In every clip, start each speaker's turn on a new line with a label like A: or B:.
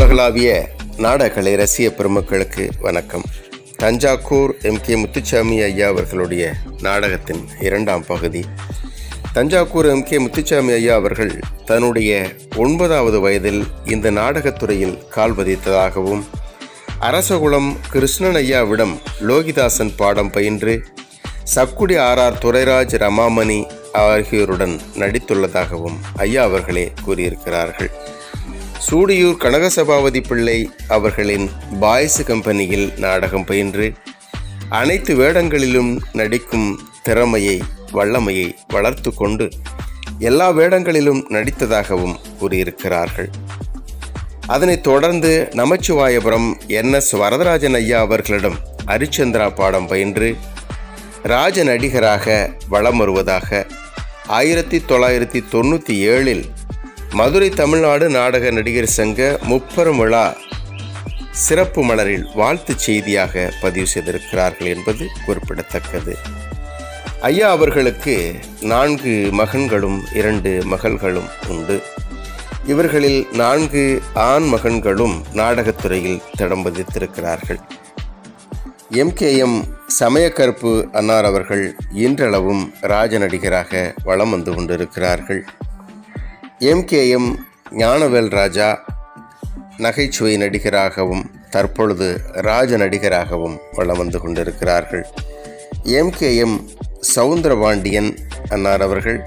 A: உலகளாவிய நாடகலை ரசிக பெருமக்களுக்கு வணக்கம் தஞ்சாவூர் எம் கே முத்துச்சாமி ஐயா அவர்களுடைய நாடகத்தின் இரண்டாம் பகுதி தஞ்சாவூர் எம் கே முத்துச்சாமி ஐயா அவர்கள் தன்னுடைய ஒன்பதாவது வயதில் இந்த நாடகத்துறையில் கால் பதித்ததாகவும் அரசகுலம் கிருஷ்ணன் ஐயாவிடம் லோகிதாசன் பாடம் பயின்று சக்குடி ஆர்ஆர் துரைராஜ் ரமாமணி ஆகியோருடன் நடித்துள்ளதாகவும் ஐயா அவர்களே கூறியிருக்கிறார்கள் சூடியூர் கனகசபாபதி பிள்ளை அவர்களின் பாய்ஸ் கம்பெனியில் நாடகம் பயின்று அனைத்து வேடங்களிலும் நடிக்கும் திறமையை வல்லமையை வளர்த்து கொண்டு எல்லா வேடங்களிலும் நடித்ததாகவும் கூறியிருக்கிறார்கள் அதனைத் தொடர்ந்து நமச்சிவாயபுரம் என் எஸ் வரதராஜன் ஐயா அவர்களிடம் ஹரிச்சந்திரா பாடம் பயின்று ராஜ நடிகராக வலம் வருவதாக ஆயிரத்தி தொள்ளாயிரத்தி தொண்ணூற்றி ஏழில் மதுரை தமிழ்நாடு நாடக நடிகர் சங்க முப்பெரும் விழா சிறப்பு மலரில் வாழ்த்துச் செய்தியாக பதிவு செய்திருக்கிறார்கள் என்பது குறிப்பிடத்தக்கது ஐயா அவர்களுக்கு நான்கு மகன்களும் இரண்டு மகள்களும் உண்டு இவர்களில் நான்கு ஆண் மகன்களும் நாடகத்துறையில் தடம் பதித்திருக்கிறார்கள் எம்கேஎம் சமயக்கருப்பு அன்னார் அவர்கள் இன்றளவும் ராஜ நடிகராக வலம் வந்து கொண்டிருக்கிறார்கள் எம்கேஎம் ஞானவேல் ராஜா நகைச்சுவை நடிகராகவும் தற்பொழுது ராஜ நடிகராகவும் வலம் வந்து கொண்டிருக்கிறார்கள் எம்கேஎம் சவுந்தரபாண்டியன் அன்னார் அவர்கள்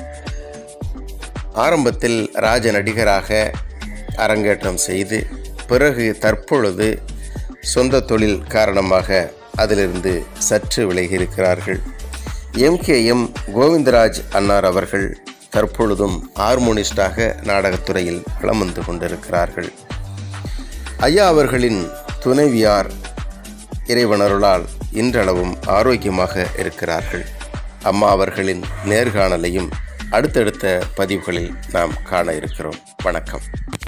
A: ஆரம்பத்தில் ராஜ நடிகராக அரங்கேற்றம் செய்து பிறகு தற்பொழுது சொந்த தொழில் காரணமாக அதிலிருந்து சற்று விலகி இருக்கிறார்கள் எம்கேஎம் கோவிந்தராஜ் அன்னார் அவர்கள் தற்பொழுதும் ஹார்மோனிஸ்டாக நாடகத்துறையில் வலம் வந்து கொண்டிருக்கிறார்கள் ஐயா அவர்களின் துணைவியார் இறைவனருளால் இன்றளவும் ஆரோக்கியமாக இருக்கிறார்கள் அம்மா அவர்களின் நேர்காணலையும் அடுத்தடுத்த பதிவுகளில் நாம் காண இருக்கிறோம் வணக்கம்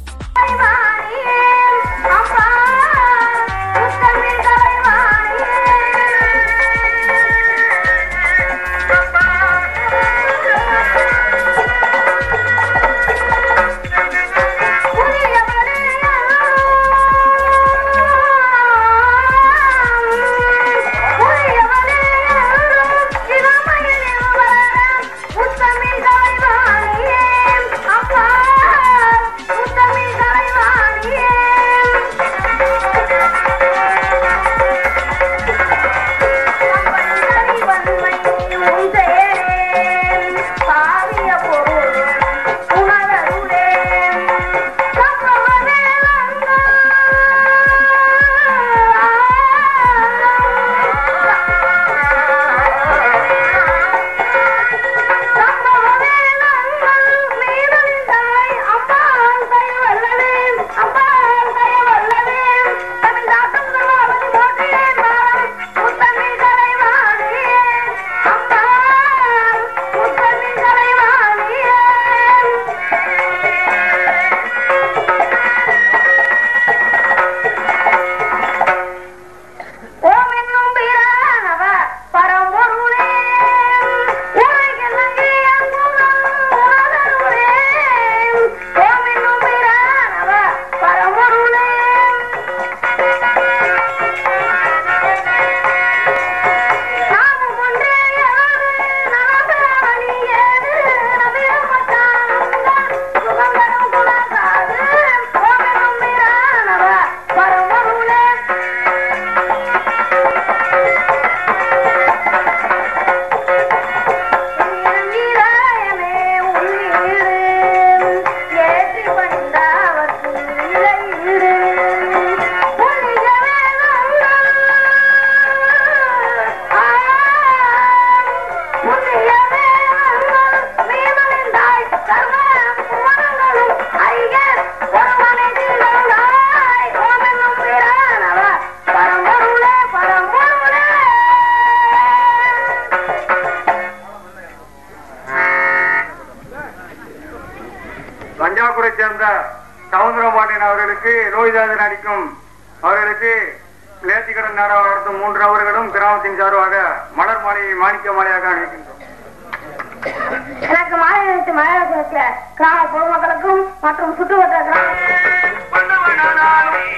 B: தஞ்சாவூரை சேர்ந்த சவுந்தரபாண்டியன் அவர்களுக்கு ரோஹிதாசன் அடிக்கும் அவர்களுக்கு நேர்த்திக்கடன் நாடகம் நடத்தும் மூன்று நபர்களும் கிராமத்தின் சார்பாக மலர் மாலையை மாணிக்க மாலையாக அணிவிக்கின்றோம்
C: எனக்கு மாலை நினைத்து மலையாளத்தில் கிராம பொதுமக்களுக்கும் மற்றும் சுற்றுவட்டார கிராம
B: வந்தவனானாலும்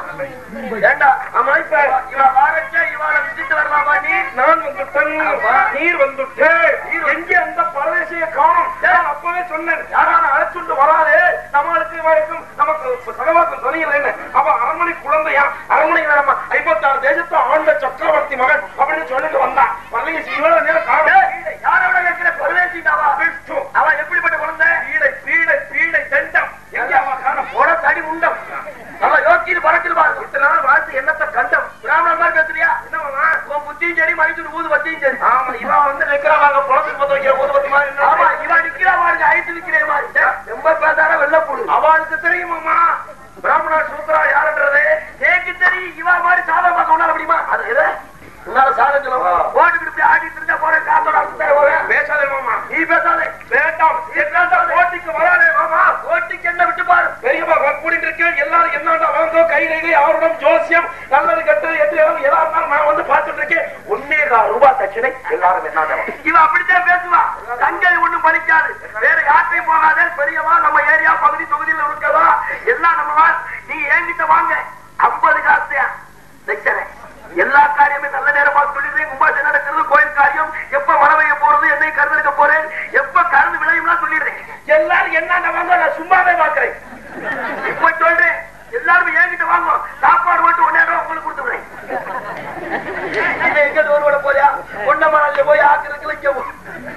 D: ஏண்டா ஆமா இப்ப இவ வாரச்ச இவளை விட்டுட்டு வரலாமா நீ நான் வந்துட்டேன் நீர் வந்துட்டு எங்க அந்த பரதேசிய காணும் நான் அப்பவே சொன்னேன் யாரான அழைச்சுட்டு வராதே நம்மளுக்கு இவளுக்கும் நமக்கு சகவாசம் துணையில்லைன்னு அவ அரண்மனை குழந்தையா அரண்மனை வேணாமா ஐம்பத்தாறு தேசத்தை ஆண்ட சக்கரவர்த்தி மகன் அப்படின்னு சொல்லிட்டு வந்தான் பரதேசி இவ்வளவு நேரம் காணும் யாரோட இருக்கிற பரதேசி அவ எப்படிப்பட்ட குழந்தை பீடை பீடை பீடை தண்டம் எங்க அவ காண போட தடி உண்டம் நம்ம யோசிச்சு பறக்கில் பாரு இத்தனை நாள் வாழ்த்து என்னத்த கண்டம் பிராமணன் மாதிரி பேசுறியா என்னவா உன் புத்தியும் சரி மனுஷன் ஊது பத்தியும் சரி ஆமா இவன் வந்து நிக்கிறாங்க புலத்துக்கு பத்த வைக்கிற ஊது பத்தி மாதிரி ஆமா இவன் நிக்கிறா மாதிரி ஐத்து நிக்கிற மாதிரி ச்சே, ரொம்ப பேசாத வெள்ள போடு அவளுக்கு தெரியுமாமா பிராமணா சூத்ரா யாருன்றது ஏக்கு தெரியும் இவ மாதிரி சாதகமா கொண்டாட முடியுமா அது எது உன்னால சாதம் சொல்லுவோம் போட்டுக்கிட்டு இப்படி ஆடிட்டு இருந்தா போறேன் காத்தோட அடிச்சுட்டே போறேன் பேசாதே மாமா நீ பேசாதே வேண்டாம் என்னால போட்டிக்கு வராதே மாமா போட்டிக்கு என்ன விட்டு பாரு பெரியம்மா கூட்டிட்டு இருக்கேன் எல்லாரும் என்னடா வாங்க கை கை அவரிடம் ஜோசியம் நல்லது கெட்டது எது எதா இருந்தாலும் நான் வந்து பார்த்துட்டு இருக்கேன் ஒன்னே கால் ரூபாய் தட்சணை எல்லாரும் என்ன இவன் அப்படித்தான் பேசுவா தங்கை ஒண்ணும் பலிக்காது வேற யார்ட்டையும் போகாதே பெரியவா நம்ம ஏரியா பகுதி தொகுதியில் இருக்கதா எல்லாம் நம்ம வா. நீ என்கிட்ட வாங்க ஐம்பது காசையா தட்சணை எல்லா காரியமே நல்ல நேரமா சொல்லிடுறேன் கும்பாசை நடக்கிறது கோயில் காரியம் எப்ப மரவைய போறது என்னை கருதெடுக்க போறேன் எப்ப கருது விளையும்லாம் சொல்லிடுறேன் எல்லாரும் என்ன வாங்க நான் சும்மாவே பாக்குறேன் இப்ப சொல்றேன் எல்லாரும் என்கிட்ட வாங்க சாப்பாடு மட்டும் ஒன்னே ரூபா உங்களுக்கு கொடுத்துடுறேன் இவன் எங்க ஊர்வல போறியா பொன்னமராஜ போய் ஆக்கிரக்கு வைக்கவும்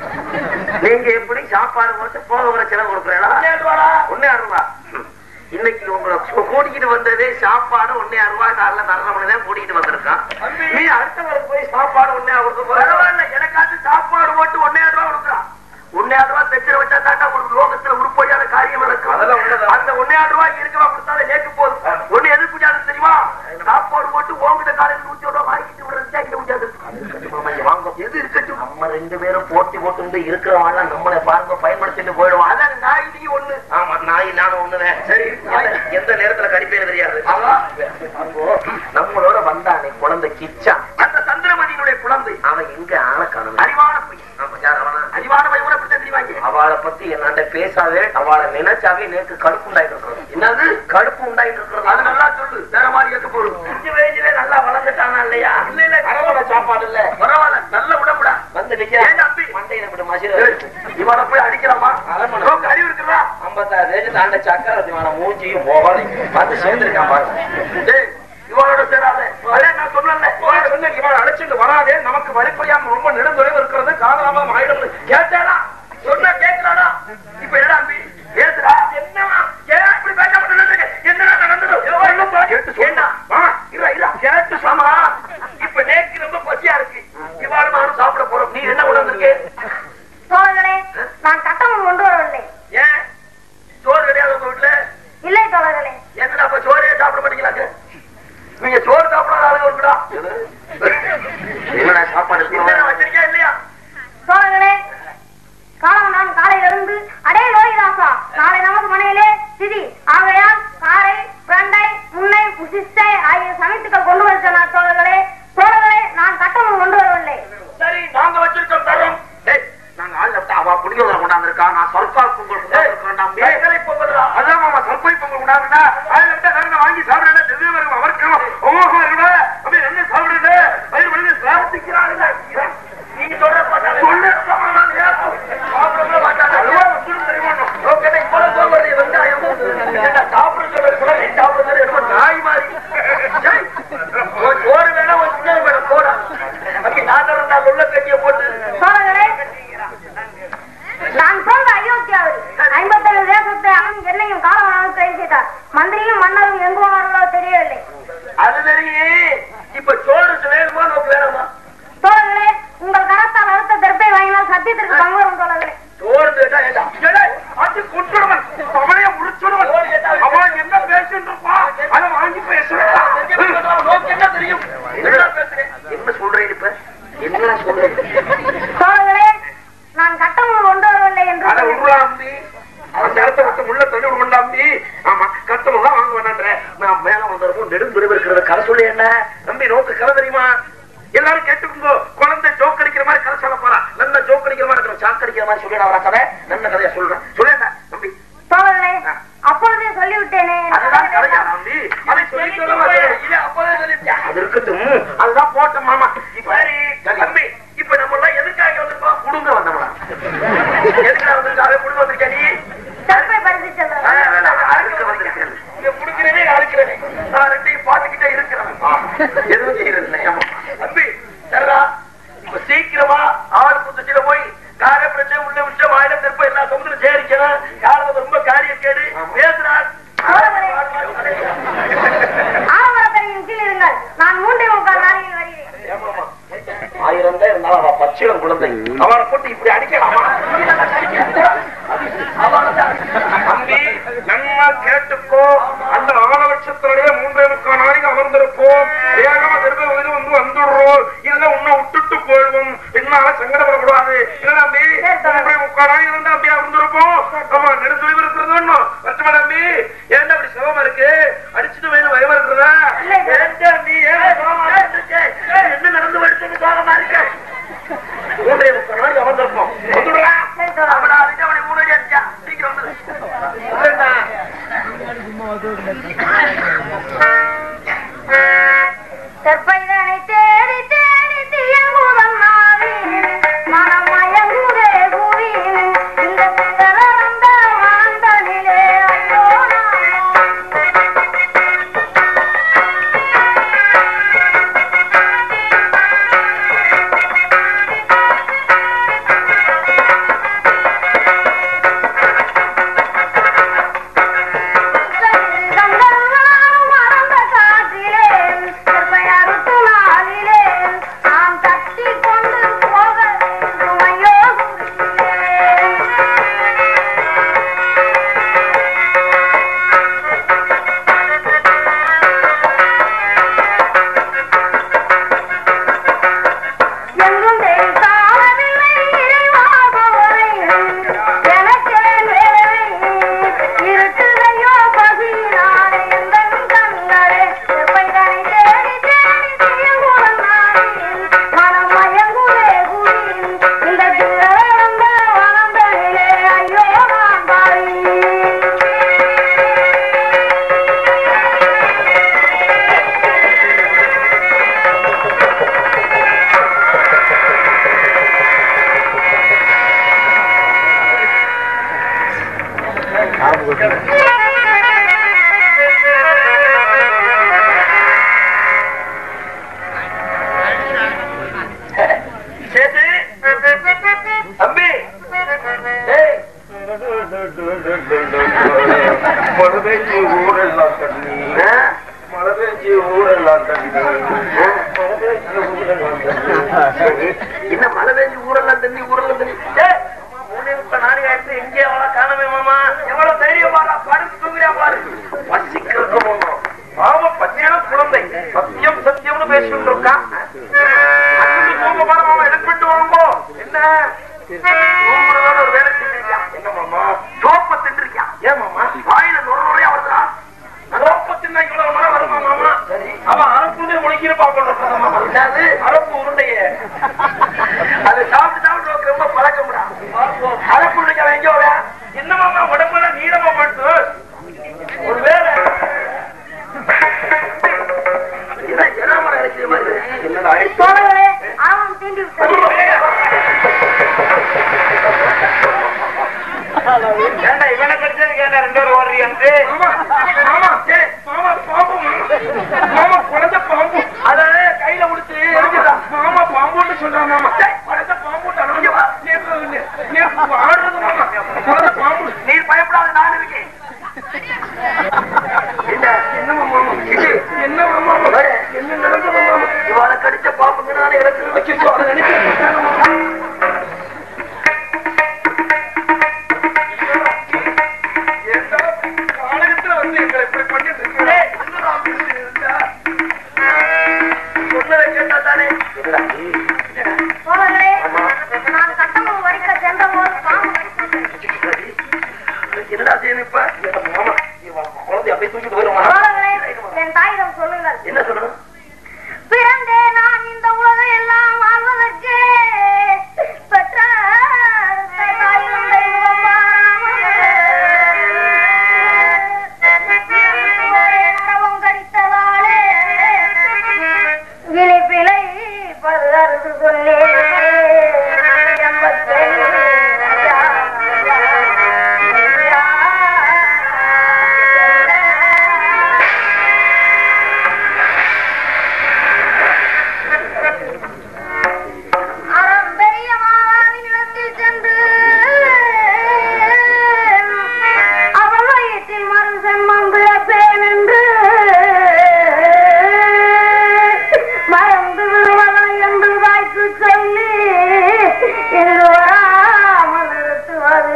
D: நீங்க எப்படி சாப்பாடு போட்டு போக வர செலவு கொடுக்குறீங்களா ஒன்னே ரூபா இன்னைக்கு உங்களை சு- கூட்டிக்கிட்டு வந்ததே சாப்பாடு ஒன்னே ரூபாய் காலைல தரணும்னு தான் கூட்டிகிட்டு வந்திருக்கான் நீ அடுத்தவருக்கு போய் சாப்பாடு ஒன்னே கொடுக்க பரவாயில்ல எனக்காச்சு சாப்பாடு போட்டு ஒன்னே ரூபாய் கொடுக்குறான் ஒன்னே ரூபாய் தைச்சிட வச்சா தாண்டா ஒரு லோகத்துல உருப்படியான காரியம் நடக்கும் அந்த ஒன்னே ரூபாய் இருக்கவா கொடுத்தாலே நேற்று போதும் ஒண்ணு எது பூஜாது தெரியுமா சாப்பாடு போட்டு உங்ககிட்ட காலையில் நூத்தி ரூபாய் வாங்கிட்டு விடுறது இங்க பூஜாது வாங்க எது இருக்கட்டும் நம்ம ரெண்டு பேரும் போட்டி போட்டு இருக்கிறவங்க நம்மளை பாருங்க பயன்படுத்திட்டு போயிடுவோம் அதான் நாய் நீ ஒண்ணு ஆமா நாய் நானும் ஒண்ணுதான் சரி எந்த- எந்த நேரத்துல கடிப்பேன்னு தெரியாது அப்போ நம்மளோட வந்தானே குழந்தை கிச்சா அந்த சந்திரமதியினுடைய குழந்தை அவன் எங்க ஆள காணும் அறிவான பையன் ஆமா யார் அவனா அறிவான பையன் கூட அப்படி தெரியுவாங்க அவளை பத்தி என்னாண்ட பேசாதே அவளை நினைச்சாவே நேற்று கடுப்பு உண்டாயிட்டு இருக்கிறது என்னது கடுப்பு உண்டாயிட்டு இருக்கிறது அது நல்லா சொல்லு வேற மாதிரி கேட்க போடும் அஞ்சு வயசுல நல்லா வளர்ந்துட்டானா இல்லையா இல்ல இல்ல அரவணை சாப்பாடு இல்ல பரவாயில்ல நல்ல உடம்புடா வந்து நிக்க மண்டையில இப்படி மசித இவனை போய் அடிக்கலாமா நோக்கு அறிவு இருக்குதா ஐம்பத்தாறு வயசு தாண்ட சக்கரவர்த்தி இவனை மூஞ்சியும் போகாது வந்து சேர்ந்திருக்கான் பாருங்க டேய், இவனோட சேராதே அதே நான் சொன்னேன்ல இவனோட சொன்னேன் இவனை அழைச்சிட்டு வராதே நமக்கு வழிப்பறியாம ரொம்ப நெடுந்தொலைவு இருக்கிறது காலதாமம் ஆயிடும் கேட்டேடா சொன்னா கேட்கிறாடா இப்ப என்னடா அம்பி ஏத்துடா என்னவா ஏன் இப்படி பேச மாட்டேன் என்னடா நடந்தது ஒண்ணும் பா- கேட்டு சொன்னா இல்ல இல்ல கேட்டு சொன்னா இப்ப நேக்கு ரொம்ப பசியா இருக்கு இவ்வாறு நானும் சாப்பிட போறோம் நீ என்ன கொண்டு வந்திருக்கே
C: தோழர்களே நான் கட்டணம் கொண்டு வரவில்லை
D: ஏன் சோறு கிடையாது உங்க வீட்டுல
C: இல்லை தோழர்களே
D: என்னடா அப்ப சோறே சாப்பிட மாட்டீங்களாங்க நீங்க சோறு சாப்பிடாத ஆளுங்க இருக்குடா என்னடா சாப்பாடு என்னடா வச்சிருக்கியா இல்லையா
C: தோழர்களே காலம் நான் காலையில் இருந்து அடே லோகிதாசா நாளை நமது மனையிலே திதி ஆகையால் காரை பிரண்டை முன்னை முசிஷ்டை ஆகிய சமைத்துக்கள் கொண்டு வர சொன்னார் தோழர்களே தோழர்களே நான் கட்டணம் கொண்டு வரவில்லை
D: சரி நாங்க வச்சிருக்கோம் தரோம் டேய் நாங்க ஆள் லெப்ட் அவ புடிக்கிறத கொண்டாந்துருக்கா நான் சர்க்கார் பொங்கல் கொண்டாந்துருக்கேன்டா மேகலை பொங்கல்டா அதான் மாமா சர்க்கரை பொங்கல் கொண்டாந்துடா ஆள் லெப்ட் நான் வாங்கி சாப்பிடுறேன் திவ்ய வரும் அவருக்கு ஓஹோ இருக்கா அப்படி என்ன சாப்பிடுறது வயிறு வலி பிரார்த்திக்கிறாங்க நீ சொல்ற பார்த்தா சொல்லு சாப்பிட மாட்டாங்க அல்வா வச்சுடும் தெரியுமா ஓகே இவ்வளவு சோறு வெங்காயம் என்ன சாப்பிட சொல்றது கூட நீ சாப்பிடுறது என்னமோ நாய் மாதிரி சரி. ஒரு சோறு வேணா ஒரு சின்ன வேணும் போடா அப்படி நான் நான் உள்ள கட்டிய போட்டு
C: தோழர்களே நான் சொந்த அயோத்தியாவில் ஐம்பத்தேழு தேசத்தை அவன் என்னையும் காலவனாக கைது செய்தார் மந்திரியும் மன்னரும் எங்கு போனார்களோ தெரியவில்லை
D: அது தெரியும் இப்ப சோறு வேணுமா நோக்கு வேணுமா
C: தோழர்களே உங்கள் கரத்தால் அறுத்த தெற்பை வாங்கினால் சத்தியத்திற்கு பங்கு வரும் தோழர்களே
D: சோறு கேட்டா ஏண்டா? ஏடா, அது குற்றுவன் அவனைய முடிச்சுடுவன் அவன் என்ன பேசுன்றப்பா அதை வாங்கி பேசுறான் நோக்கு என்ன தெரியும் என்ன பேசுறேன் என்ன சொல்றேன் இப்ப என்ன சொல்றேன்
C: தோழர்களே நான் கட்டணம் கொண்டு வரவில்லை என்று
D: அட
C: சொன்னேன்.
D: உருளாம்பி அந்த இடத்த விட்டு முள்ள தள்ளி விடுண்டாம்பி ஆமா கட்டணம் தான் வாங்க வேணான்ற நான் மேல வந்திருக்கும் நெடும் பிரிவு இருக்கிறத கரை சொல்லி என்ன தம்பி நோக்கு கரை தெரியுமா எல்லாரும் கேட்டுக்கோங்க குழந்தை ஜோக் அடிக்கிற மாதிரி கதை சொல்ல போறா நல்ல ஜோக் அடிக்கிற மாதிரி இருக்கிற சாக்கு அடிக்கிற மாதிரி சொல்லிட வரா கதை நல்ல கதையா சொல்றேன் சொல்லேன் தம்பி
C: தோழர்களே அப்பொழுதே சொல்லிவிட்டேனே என்
D: அதுதான் கதையா
C: கதை
D: தம்பி அதை சொல்லிட்டோம் இல்ல அப்பவே சொல்லிட்டேன் அது இருக்கட்டும் அதுதான் போட்டோம் மாமா இப்ப தம்பி இப்ப நம்ம எல்லாம் எதுக்காக வந்திருக்கோம் குடுங்க வந்தோம்னா எதுக்காக வந்திருக்காங்க குடுங்க வந்திருக்கா நீ
C: தற்பை பரிசு செல்றேன்
D: ஆ, வேணாம், அறுக்க வந்திருக்கேன். இங்க குடுக்கிறேனே அறுக்கிறேனே. நான் ரெண்டையும் பார்த்துக்கிட்டே இருக்கிறேன். ஆ, எதுவும் செய்யறது இல்லை. ஆமா. தம்பி, சரிடா. இப்ப சீக்கிரமா ஆறு புத்தச்சில போய் கார பிரச்சனை உள்ள விஷயம் ஆயிரம் திருப்ப எல்லா சமுதிரம் சேரிக்கணும் யாரும் ரொம்ப காரியம் கேடு பேசுறாள்
C: ஆரம்பரத்தனையின் கீழ் இருங்கள் நான் மூன்றே முக்கால் நாளில் வருகிறேன்
D: ஆயிரம் தான் இருந்தாலும் அவன் பச்சிடம் குழந்தை அவனை போட்டு இப்படி அடிக்கலாமா தம்பி நம்ம கேட்டுக்கோ அந்த ஆலவட்சத்தினுடைய மூன்றே முக்கால் நாளைக்கு அமர்ந்திருப்போம் வேகமா திரும்ப வந்து வந்து வந்துடுறோம் இல்ல உன்னை விட்டுட்டு போயிடுவோம் பின்னால சங்கடப்படக்கூடாது இல்ல தம்பி மூன்றே முக்கால் நாளைக்கு வந்து அப்படியே அமர்ந்திருப்போம் ஆமா நெடுந்துளிவு இருக்கிறது ஒண்ணும் வருத்தமா தம்பி ஏன்டா அப்படி சிவமா இருக்கு அடிச்சுட்டு வேணும் பயம் இருக்கிறதா ஏன்டா நீ ஏன் சோகமா இருக்க? ஏய், என்ன நடந்து வருஷம் சோகமா இருக்க மூன்றே முக்கால் நாளைக்கு அமர்ந்திருப்போம் வந்துடுறா அவனா அதுக்கு அவனை மூணு அடி அடிச்சா சீக்கிரம் வந்துடு இல்லைண்ணா.
C: தற்பைதனை தேடி தேடி தியங்குதம் நாவின் மனம் மயங்குதே புவியின் இந்த சிதறந்த மாந்தனிலே ஐயோ கந்தர்வானும் மறந்த காற்றிலே கற்பையறுத்து நாளிலே நாம் தட்டி கொண்டு போக சுமையோ எங்கும் தேடி காணவில்லை இறைவாகவரை எனக்கே வேலை இருட்டுதையோ பசியினாலே எந்தன் கண்களே செப்பைதனை தேடி தேடி தீங்குடன் நாடின் மனம் மயங்குதே குடியின் இந்த திரளந்த வனந்தனிலே ஐயோ நான் பாரி
D: சேது தம்பி ஏய்
E: மழை பெஞ்சு ஊரெல்லாம் தண்ணி
D: ஆ?
E: மழை பெஞ்சு ஊரெல்லாம் தண்ணி மழை பெஞ்சு ஊரெல்லாம் தண்ணி
D: என்ன மழை பெஞ்சு ஊரெல்லாம் தண்ணி ஊரெல்லாம் தண்ணி ஏய், மூணே முக்கால் நாளைக்கு ஆயிடுச்சு, எங்கே அவளை காணோமே மாமா எவ்வளவு தைரியம் பாரா படுத்து தூங்குறியா பாரு பசிக்கிறதுக்கு போனோம் பாவ பச்சையான குழந்தை சத்தியம் சத்தியம்னு பேசிட்டு இருக்கா அங்கிட்டு போங்க பாரு மாமா எனக்கு விட்டு வாங்கோ என்ன தூங்குறதோட ஒரு வேலை செஞ்சிருக்கியா என்ன மாமா சோப்ப தின்றிருக்கியா ஏன் மாமா வாயில நுர நுறையா வருதா சோப்ப தின்னா இவ்வளவு மரம் வருமா மாமா சரி அவன் அரப்புண்டே முழுங்கிருப்பா போல மாமா என்னது அரப்பு உருண்டையே அதை சாப்பிட்டு சாப்பிட்டு உனக்கு ரொம்ப பழக்கம்டா அரப்புண்டைக்கு அவன் எங்க வரா என்ன மாமா உடம்பெல்லாம் நீளமா போட்டு ஒரு வேலை என்ன ஜனாமரம் அழைக்கிற மாதிரி என்னடா
C: தோழர்களே ஆர்வம் தீண்டி விட்டது
D: ஏண்டா இவனை கடிச்சதுக்கு என்ன ரெண்டு பேரும் ஓடுறீங்க மாமா சரி மாமா பாம்பு மாமா குழந்தை பாம்பு அத கையில முடிச்சு எரிஞ்சுடா மாமா பாம்புன்னு சொல்றான் மாமா குழந்தை பாம்பு நேற்று ஆடுறது மாமா குழந்தை பாம்பு நீ பயப்படாத நான் இருக்கேன் என்ன என்ன மாமா இது என்ன மாமா என்ன நடந்தது மாமா இவாளை கடிச்ச பாம்புங்கிறனால எனக்கு வச்சு அதை நினைச்சு காலகத்துல வந்து எங்களை இப்படி பண்ணிட்டு இருக்கீங்களே சொன்னதை கேட்டா தானே
C: தோழர்களே நான் சட்டமும் வரிக்க சென்ற போது பாம்பு கடித்தது.
D: என்னடா செய்யணும் இப்ப மாமா குழந்தை அப்படியே தூக்கிட்டு போயிருமா
C: தோழர்களே என் தாயிடம் சொல்லுங்கள்
D: என்ன சொல்லணும்
C: பிறந்தே நான் இந்த உலகம் எல்லாம் வாழ்வதற்கு பெற்ற தாயும் தெய்வம் ஒரே தவம் கடித்தது என்று சொல்லி எம்பத்தேழு ஐயா, ஐயா, அறம் பெரிய மாதாவின் இடத்தில் சென்று அவள் வயிற்றில் மறு செம்மம் பிறப்பேன் என்று மறந்து விடுவதா என்று வாய்க்கு சொல்லி இன்று வராமல் நிறுத்துவது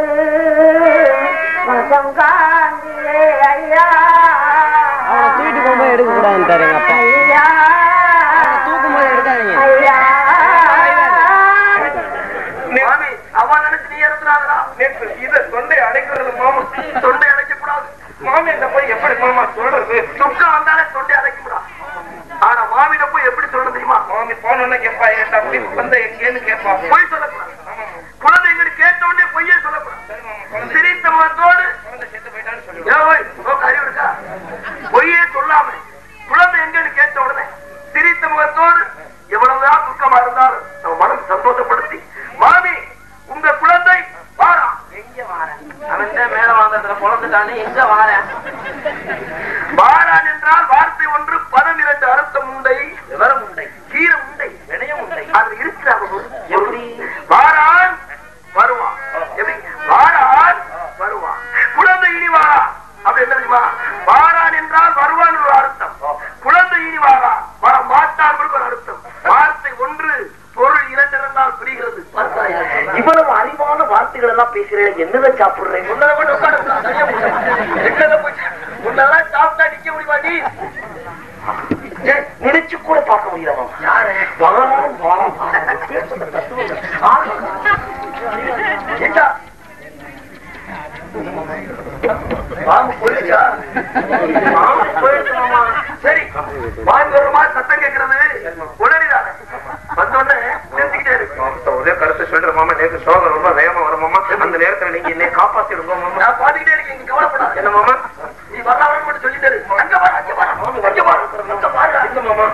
C: மசம் காந்தியே ஐயா
F: அவனை தூக்கிட்டு போகும்போது எடுக்க கூடாதுன்ட்டாரு எங்க அப்பா
C: ஐயா
F: தூக்கும் போது எடுக்காதீங்க
C: ஐயா
D: மாமி அவன் நினைச்சு நீ இறந்துடாதடா நேற்று இத தொண்டை அடைக்கிறது மாமா தொண்டை அடைக்கக்கூடாது மாமி என்ன போய் எப்படி மாமா சொல்றது துக்கம் வந்தாலே தொண்டை அடைக்க ஆனா மாமியிட போய் எப்படி சொல்றது தெரியுமா மாமி போனோன்னு கேட்பா என் தம்பி வந்த எங்கேன்னு கேட்பா பொய் சொல்லக்கூடாது குழந்தைங்க கேட்ட உடனே பொய்யே சொல்லக்கூடாது சிரித்த முகத்தோடு ஏன் ஓய், உனக்கு அறிவு இருக்கா? பொய்யே சொல்லாம குழந்தை எங்கன்னு கேட்ட உடனே சிரித்த முகத்தோடு எவ்வளவுதான் துக்கமா இருந்தாலும் நம்ம மனம் சந்தோஷப்படுத்தி மாமி உங்க குழந்தை வாரா எங்க வாரேன் அவன் தான் மேல வாங்கறதுல குழந்தைட்டானே எங்க வாரேன் வாரான் என்றால் வார்த்தை ஒன்று பதம் இரண்டு அர்த்தம் உண்டை விவரம் உண்டை கீரம் உண்டை வினயம் உண்டை அது இருக்கிறாங்க எப்படி வாரான் வருவான் எப்படி வாரான் வருவான் குழந்தை இனி வாரா அப்படி என்ன தெரியுமா வாரான் என்றால் வருவான் ஒரு அர்த்தம் குழந்தை இனி வாரா வர மாட்டான் ஒரு அர்த்தம் வார்த்தை ஒன்று பொருள் இரண்டு இருந்தால் புரிகிறது
G: இவ்வளவு அறிவான வார்த்தைகள் எல்லாம் பேசுறேன் என்னதான் சாப்பிடுறேன்
D: உன்னதை மட்டும் உட்கார்ந்து என்னதை போய் உன்னெல்லாம் சாப்பிட்டா நிக்க முடியுமா நீ
G: ஏய், நினைச்சு கூட பார்க்க முடியல மாமா யாரு வாரம் வாரம்
D: ஏண்டா? பாம்பு போயிடுச்சா? பாம்பு போயிடுச்சு மாமா. சரி பாம்பு வர்ற மாதிரி சத்தம் கேட்கறது உடனடிதானே வந்தோடனே நிறுத்திக்கிட்டே இருக்கு
E: ஒரே கருத்தை சொல்ற மாமா நேற்று சோகம் ரொம்ப வேகமா வரும் மாமா அந்த நேரத்துல நீங்க என்னை காப்பாத்திடுங்க மாமா
D: நான் பாத்துக்கிட்டே இருக்கேன் நீ கவலைப்படாத
E: என்ன மாமா
D: நீ வரலாம் மட்டும் சொல்லிட்டு இரு. அங்க பாரு அங்க பாரு அங்க பாரு அங்க பாரு
E: இல்ல மாமா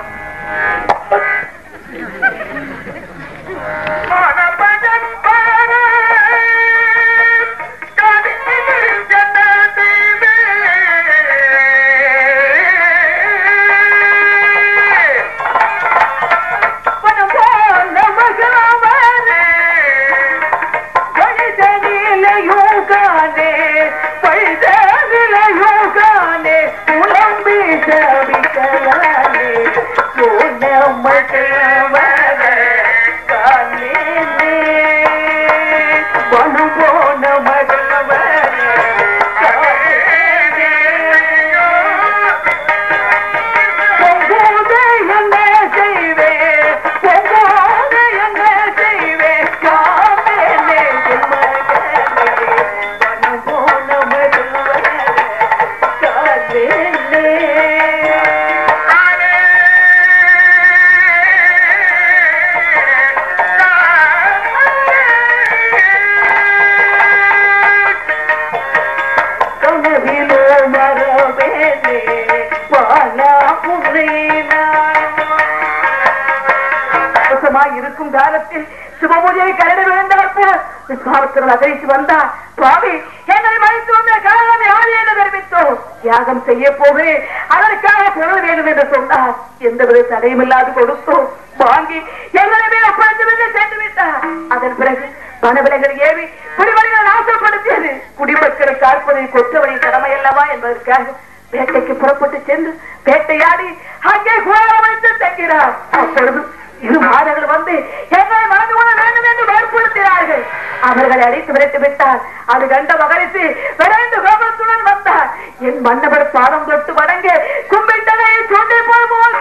G: இருக்கும் காலத்தில் சுபபூஜையை கரடு விழுந்தவர்க்கு விஸ்வாமித்திரன் அதிர்ச்சி வந்தார் சுவாமி என்னை மறைத்து வந்த காரணம் யார் என்று தெரிவித்தோம் தியாகம் செய்ய போகிறேன் அதற்காக பொருள் வேண்டும் என்று சொன்னார் எந்தவித தடையும் இல்லாது கொடுத்தோம் வாங்கி எங்களை மேல் ஒப்படைத்து விட்டு சென்று விட்டார் அதன் பிறகு வனவிலங்கள் ஏவி குடிமக்களை நாசப்படுத்தியது குடிமக்களை காப்பதை கொற்றவனின் கடமை அல்லவா என்பதற்காக வேட்டைக்கு புறப்பட்டு சென்று வேட்டையாடி அங்கே குழாரம் வைத்து தங்கிறார் அப்பொழுது இரு மாதங்கள் வந்து எங்களை மறந்து கொள்ள வேண்டும் என்று வற்புறுத்தினார்கள் அவர்களை அடித்து விரட்டு விட்டார் அது கண்ட மகரித்து விரைந்து கோபத்துடன் வந்தார் என் மன்னவர் பாதம் தொட்டு வணங்க கும்பிட்டதை சொன்னே போல்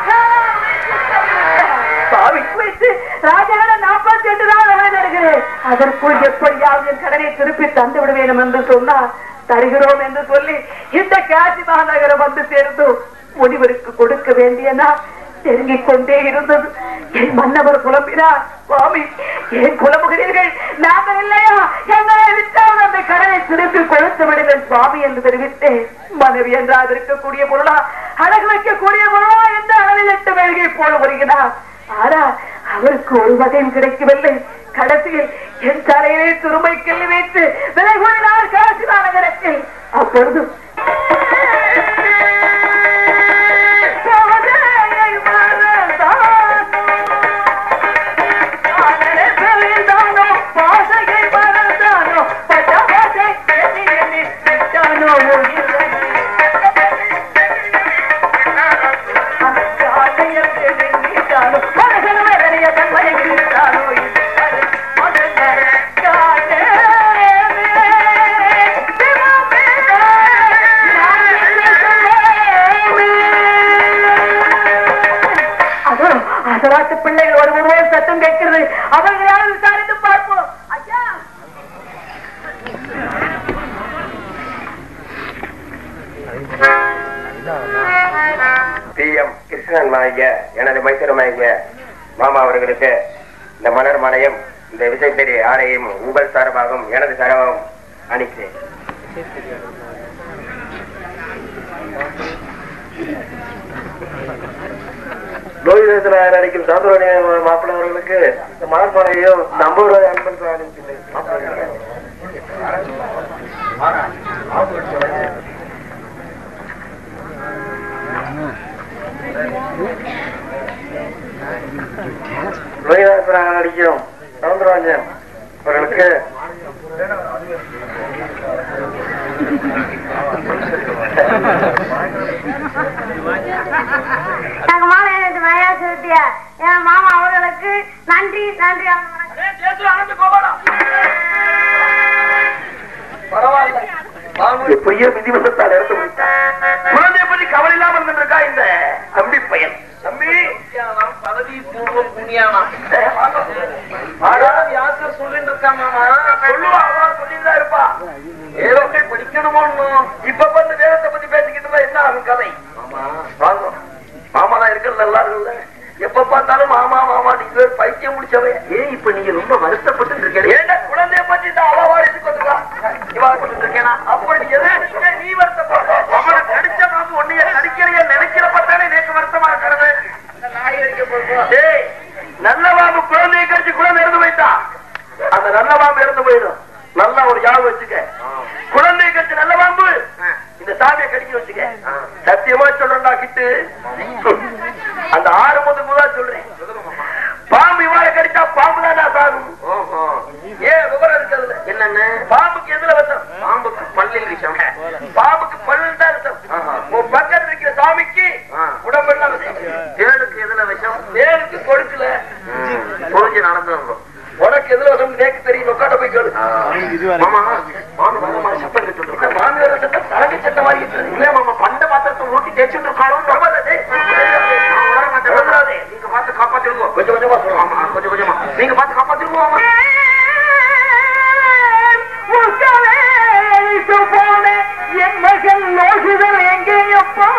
G: பாவிக்கு வைத்து ராஜாவிட நாற்பத்தி எட்டு நாள் அவனை தருகிறேன் அதற்குள் எப்படியாவது என் கடனை திருப்பி தந்து விட வேண்டும் என்று சொன்னார் தருகிறோம் என்று சொல்லி இந்த காசி மாநகரம் வந்து சேர்ந்தோம் முனிவருக்கு கொடுக்க வேண்டிய நான் நெருங்கிக் கொண்டே இருந்தது என் மன்னவர் புலம்பினார் சுவாமி ஏன் புலம்புகிறீர்கள் நாங்கள் இல்லையா எங்களை விட்டால் அந்த கடனை திருப்பி கொடுத்து விடுங்கள் சுவாமி என்று தெரிவித்தேன் மனைவி என்றால் இருக்கக்கூடிய பொருளா அழகு வைக்கக்கூடிய பொருளா என்ற அளவில் எட்டு வேள்கை போல வருகிறார் ஆனால் அவருக்கு ஒரு வகையும் கிடைக்கவில்லை கடைசியில் என் தலையிலே துருமை கிள்ளி வைத்து விலை கூறினார் காசிவா நகரத்தில் அப்பொழுது சோதனையை மறந்தானோ, காதலை பிரிந்தானோ, பாசையை மறந்தானோ, பட்டவாசை எண்ணி எண்ணி விட்டானோ உயிரை. அசராத்து பிள்ளைகள் ஒரு ஒருவர் சத்தம் கேட்கிறது அவர்களால் விசாரித்து பார்ப்போம் ஐயா
E: பி எம் கிருஷ்ணன் மாய்க எனது மைத்திரமாய்க மாமா அவர்களுக்கு இந்த மலர் மாலையும் இந்த விசைத்தறி ஆடையும் உங்கள் சார்பாகவும் எனது சார்பாகவும் அணிக்கிறேன் லோகிதத்தில் நடிக்கும் சாந்தோனி மாப்பிள்ளை அவர்களுக்கு இந்த மலர் மாலையும் இந்த ஐம்பது ரூபாய் அன்பன் அனுப்பிச்சிருக்கேன் லோகிதாசனாக நடிக்கும் சவுந்தரராஜன் அவர்களுக்கு
C: எனக்கு மாலை எனக்கு மழையா சொல்லிட்டிய என் மாமா அவர்களுக்கு நன்றி நன்றி வணக்கம்.
E: எப்படியோ விதி வசத்தால் இறந்து முடித்தான் குழந்தைய பத்தி கவலை இல்லாம இருந்திருக்கா இந்த தம்பி பையன் தம்பி
D: பதவி பூர்வ புண்ணியானா
E: ஏய், வாங்க. வாடா.
D: வியாசர் சொல்லிட்டு இருக்கா மாமா
E: சொல்லுவா அவ சொல்லிட்டு இருப்பா வேதத்தை படிக்கணுமோன்னு இப்ப வந்து வேதத்தை பத்தி பேசிக்கிட்டு இருந்தா என்ன ஆகும் கதை வாங்க மாமா தான் இருக்கிறது நல்லா இருக்குல்ல எப்ப பார்த்தாலும் மாமா மாமா நீங்க ஒரு பைத்தியம் முடிச்சவன் ஏன் இப்ப நீங்க ரொம்ப வருத்தப்பட்டு இருக்கீங்க ஏன்னா குழந்தைய பத்தி தான் அவ வாடிட்டு வந்துருக்கா இவா கொண்டு இருக்கேனா அப்ப நீ எதை ஏன் நீ வருத்தப்பட அவனை நடிச்ச மாமு உன்னைய நடிக்கிறைய நினைக்கிறப்பத்தானே நேக்கு வருத்தமா இருக்கிறது டேய், நல்ல மாமு குழந்தைய கழிச்சு குழந்தை இருந்து போயிட்டா அந்த நல்ல பாம்பு இறந்து போயிடும் நல்லா ஒரு யாவு வச்சுக்க குழந்தை கட்சி நல்ல பாம்பு இந்த சாமியை கடிக்க வச்சுக்க சத்தியமா சொல்றா கிட்டு அந்த ஆறு முதல் முதலா சொல்றேன் பாம்பு இவாளை கடிச்சா பாம்பு தான் சாகும் ஏன் விவரம் இருக்கிறது என்னன்னு பாம்புக்கு எதுல விஷம் பாம்புக்கு பல்லில் விஷம் பாம்புக்கு பல்லில் தான் விஷம் உன் பக்கத்துல இருக்கிற சாமிக்கு உடம்பெல்லாம் விஷம் தேளுக்கு எதுல விஷம் தேளுக்கு கொடுக்கல புரிஞ்சு நடந்து வந்தோம் உனக்கு எதுல விஷம் நேக்கு தெரியும் உட்காட்ட போய் கேளு மாமா மாமி வர மாதிரி சத்தம் கட்டு மாமி வர சத்தம் தரங்க சட்டம் மாதிரி இருக்குது. இல்ல மாமா பண்ட பாத்திரத்தை ஊட்டி தேய்ச்சிட்டு இருக்காலும் நீங்க பார்த்து காப்பாத்திருக்கோம் கொஞ்சம் கொஞ்சமா சொல்லுவாமா கொஞ்சம் கொஞ்சமா நீங்க பார்த்து காப்பாத்திருக்கோம்
G: என் மகன் லோகிதன் எங்கேயப்பா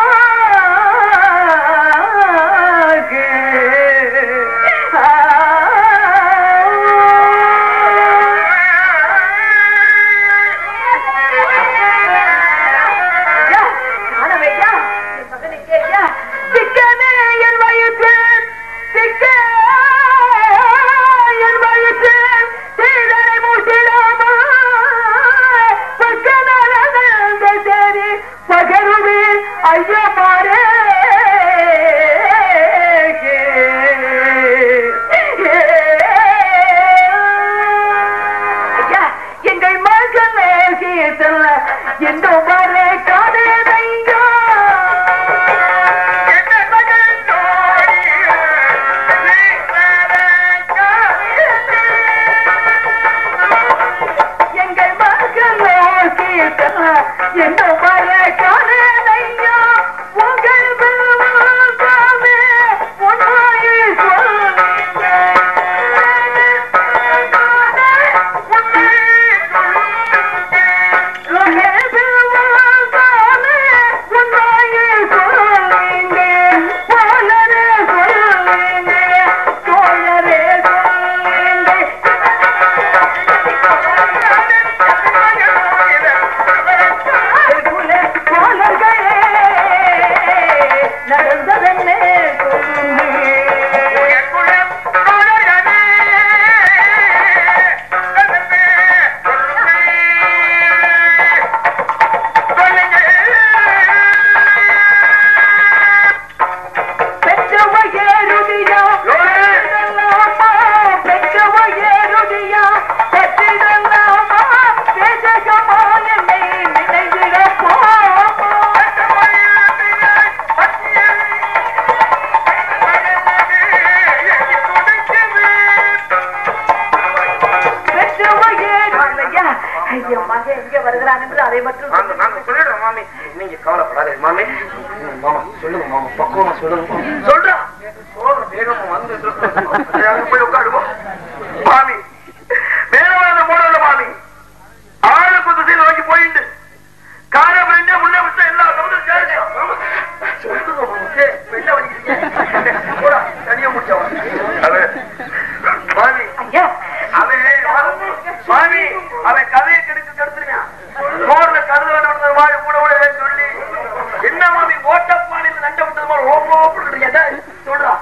G: ராஜா எங்கே வருகிறான் என்று அதை மட்டும்
E: நாங்க நாங்க சொல்லிடுறோம் மாமி நீங்க கவலைப்படாதீங்க மாமி ம், மாமா சொல்லுங்க மாமா பக்குவமா சொல்லுங்க மாமா. சொல்றா சொல்ற வேகமா வந்து அங்க போய் உட்காருவோம் மாமி வேற வந்து போடல மாமி ஆளுக்கு திசையில் நோக்கி போயிட்டு கார ஃப்ரெண்டே உள்ள விட்டு எல்லா சமுதிரம் சேருங்க மாமா, சொல்லுங்க மாமா ஏய், என்ன வலிக்குது? போடா தனியா முடிச்சவன் அது மாமி
G: ஐயா
E: அவன் சுவாமி அவன் கதையை கெடுத்து கெடுத்துருவான் போர்ல கருது நடந்தது மாதிரி கூட கூட சொல்லி என்ன மாமி ஓட்டப்பானையில் நண்ட விட்டது மாதிரி ஓப்போ எதை சொல்றா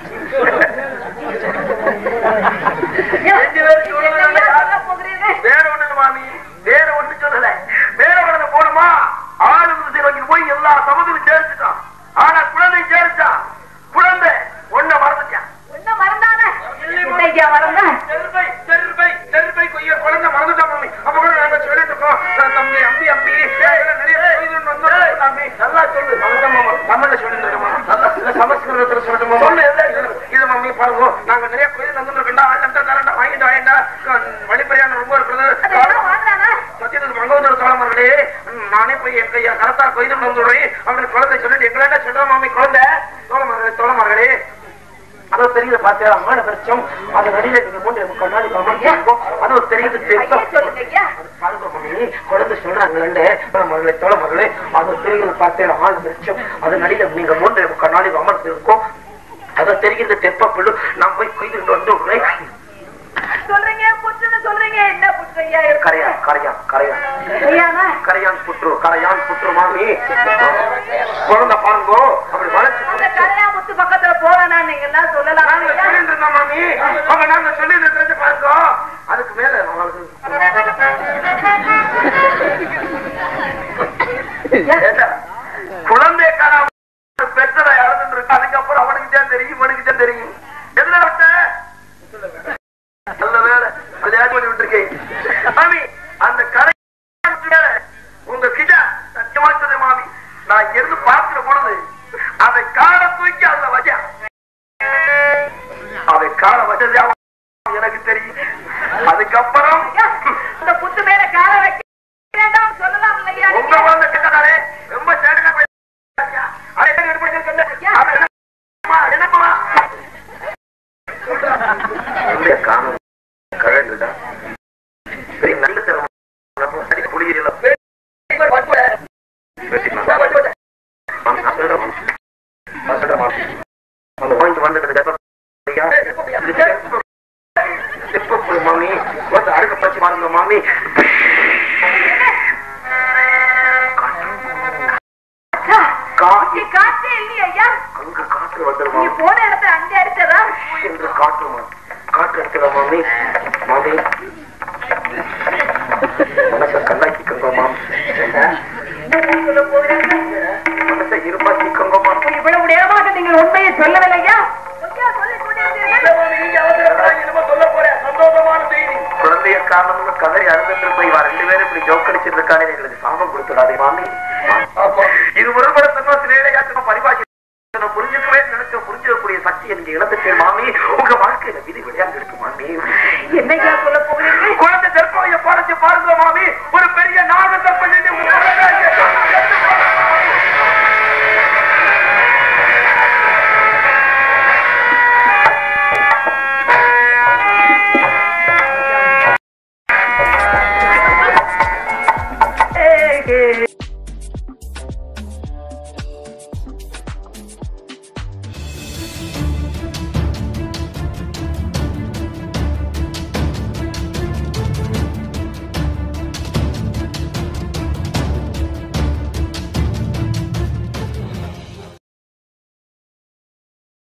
E: ரெண்டு பேரும் சொல்றது நல்ல யாரு? வேற ஒண்ணு இல்ல மாமி வேற ஒண்ணு சொல்லல வேற ஒண்ணு போடுமா ஆளு திசை நோக்கி போய் எல்லா சமூகத்தையும் சேர்த்துட்டான் ஆனா குழந்தை சேர்த்தான் குழந்தை ஒன்ன மறந்துட்டான்
G: என்ன மறந்தானே ஐயா மறந்தான்
E: செருப்பை, செருப்பை, செருப்பை கொய்ய குழந்தை மறந்துட்டான் மாமி. அப்ப கூட நாங்க சொல்லிட்டு இருக்கோம். நான் தம்பி, அம்பி, அம்பி, ஏய், இதெல்லாம் நிறைய போயிதுன்னு வந்தோம். தம்பி, நல்லா சொல்லு. அவ்வளவுதான் மாமா. தமிழ்ல சொல்லிட்டு இருக்கேன் மாமா. நல்லா, இல்ல, சமஸ்கிருதத்துல சொல்லட்டுமா? சொல்லு, இல்ல, இல்ல. இது மாமி, பாருங்க. நாங்க நிறைய கோயில் வந்துருக்கோம்டா. ஆயிரம்டா, தரேன்டா, வாங்கிட்டு வாங்கிட்டா. க- வழிப்பறியானம் ரொம்ப இருக்கிறது.
G: அது என்ன வாங்கினானா
E: சத்தியத்துக்கு மங்கோதர சோழமர்களே நானே போய் எங்க ஐயா கரத்தா கொய்து வந்துடுறேன் அப்படின்னு குழந்தை சொல்லிட்டு எங்களாட்ட சொல்ற மாமி குழந்தை சோழமர்களே சோழமர்களே அதோ தெரியுது பார்த்தா அம்மான வருஷம் அது நடிகை நீங்க மூன்று கண்ணாடி கமர்ந்திருக்கும் அது ஒரு தெரியுது
G: ஐயா சொல்லுங்க ஐயா
E: பாருங்க மகனே, குழந்தை சொல்றாங்களே மகளே தோழ மகளே அது தெரியுது பார்த்தேன் ஆள் வருஷம் அது நடிகை நீங்க மூன்று கண்ணாடி அமர்ந்திருக்கும் அதை தெரியுது தெப்ப புல்லு நான் போய் கொய்து வந்து விடுறேன்
G: சொல்றீங்க புற்றுன்னு சொல்றீங்க என்ன புற்று ஐயா
E: கரையான் கரையான் கரையான்
G: ஐயானா
E: கரையான் புற்று கரையான் புற்று மாமி குழந்தை பாருங்க அப்படி வளைச்சு
G: அந்த கல்யாணமுத்து பக்கத்துல போறானா நீங்க எல்லாம் சொல்லலாம்
E: நாங்க
G: ஐயா.
E: சொல்லிட்டு இருந்தோம் மாமி அவங்க நாங்க சொல்லி இருக்கிறது பாருங்க அதுக்கு மேல நம்மளுக்கு ஏண்டா, குழந்தை காணாம பெற்றதை அழுதுட்டு இருக்கு அதுக்கப்புறம் அவனுக்கு தான் தெரியும் இவனுக்கு தான் தெரியும் எதுல விட்ட நல்ல வேலை கல்யாணம் பண்ணி விட்டுருக்கேன் மாமி அந்த கரை மேல உங்க கிட்ட சத்தியமா சொல்றேன் மாமி நான் இங்க இருந்து பார்க்கிற பொழுது அதை காலை தூக்கி அதுல வச்சேன் அதை காலை வச்சது அவன் எனக்கு தெரியும் அதுக்கப்புறம்
G: ஐயா, அந்த புத்து மேல கால வைக்க வேண்டாம் சொல்லலாம் இல்லையா
E: உங்க குழந்தை கிட்டதானே ரொம்ப சேட்டை போய் அதை என்ன எடுத்து போய் சொன்னேன். அவன் என்னம்மா, என்னம்மா? குழந்தைய காணோம். கழண்டுடா. பெரிய நல்ல தரம். நம்ம அடி புளியல. வெட்டினா. ஆமா, நான் சொல்றேன் மாமா. நான் சொல்றேன் மாமா. அந்த வாங்கிட்டு வந்துட்டு தெப்ப- ஐயா, இது தெப்ப- தெப்ப புல் மாமி வந்து அழுக பச்சு பாருங்க மாமி காற்று
G: காற்றே இல்லையா ஐயா
E: அங்க காற்று வந்துருமா
G: நீங்க போன இடத்துல அங்கே அடிச்சதா
E: என்று காற்று மா- காற்று அடிக்கிற மாமி மாமி மனச கல்லாக்கிக்கோங்க மாமி
G: சொல்ல போகிறீங்க
E: மனசை இருப்பாக்கிக்கோங்க மாமி
G: இவ்வளவு நேரமாக நீங்கள் உண்மையை சொல்லவில்லையா ஐயா, சொல்லிக் கொண்டிருந்தீர்கள்.
E: குழந்தைய காரணம்னு கதறி அழுதுட்டு போய் இவா ரெண்டு பேரும் இப்படி ஜோக்கடிச்சிட்டு இருக்கானே எங்களுக்கு சாபம் கொடுத்துடாதே மாமி இது ஒருபட சன்மாசிலேயாச்சும் பரிபாஷி நான் புரிஞ்சுக்கவே நினைச்ச புரிஞ்சுக்கக்கூடிய சக்தி எனக்கு இழந்துட்டேன் மாமி உங்க வாழ்க்கையில விதி விளையாண்டு இருக்கு மாமி
G: என்ன